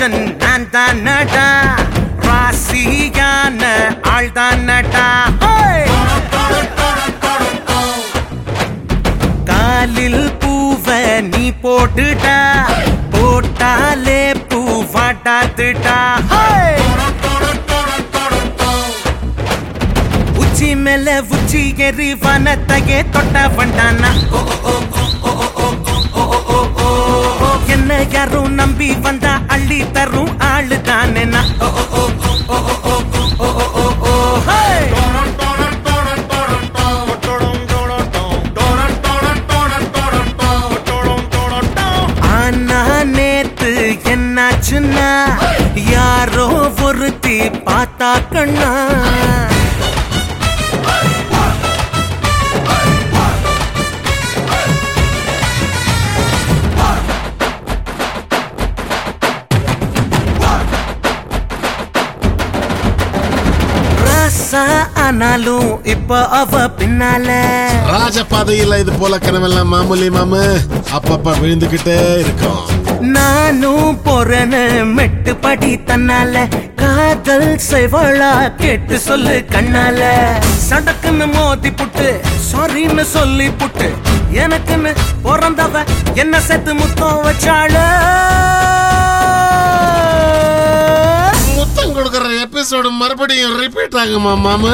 ராஜன் நான் தான் நடா ராசியான ஆள் தான் நடா காலில் பூவ நீ போட்டுடா போட்டாலே பூவாட்டாத்துடா உச்சி மேல உச்சி எரி வனத்தையே தொட்ட வண்டானா என்ன யாரும் நம்பி வந்தா அள்ளி தரும் ஆளு தானே ஆனா நேத்து என்னாச்சுன்னா யாரோ ஒருத்தி பார்த்தா கண்ணா ராசா ஆனாலும் இப்ப அவ பின்னால ராஜபாதையில இது போல கனவெல்லாம் மாமூலி மாமு அப்பப்ப விழுந்துகிட்டே இருக்கும் நானும் போறேன்னு மெட்டு படி தன்னால காதல் செய்வளா கேட்டு சொல்லு கண்ணால சடக்குன்னு மோதி புட்டு சாரின்னு சொல்லி புட்டு எனக்குன்னு பிறந்தவ என்ன சேர்த்து முத்தம் வச்சாள முத்தம் கொடுக்கற எபிசோடு மறுபடியும் ரிப்பீட் ஆகுமா மாமு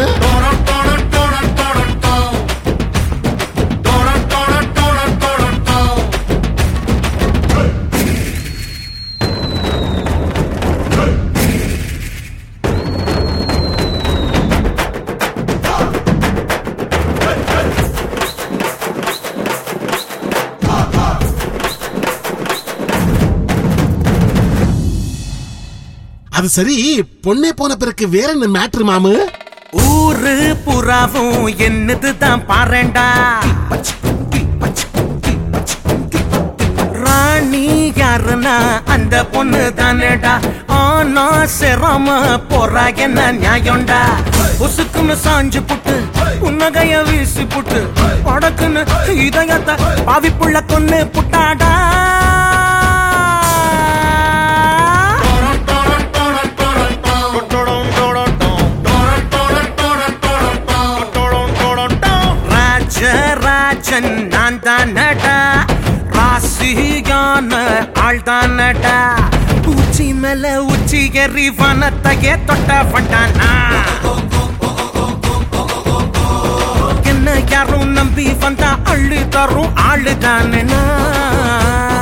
அது சரி பொண்ணே போன பிறகு வேற என்ன மேட்ரு மாமு ஊரு புறாவும் என்னது தான் பாருண்டா ராணி யாருன்னா அந்த பொண்ணு தானேடா ஆனா சிரம போறா என்ன நியாயம்டா உசுக்குன்னு சாஞ்சு புட்டு புன்னகைய வீசி புட்டு படக்குன்னு இதயத்தை பாவிப்புள்ள கொன்னு புட்டாடா ராஜராஜன் நான் தான் நடா ராசியான ஆள் தான் நடா உச்சி மேல உச்சி எறி வனத்தையே தொட்ட வண்டானா என்ன யாரும் நம்பி வந்தா அள்ளு தரும் ஆளு தானே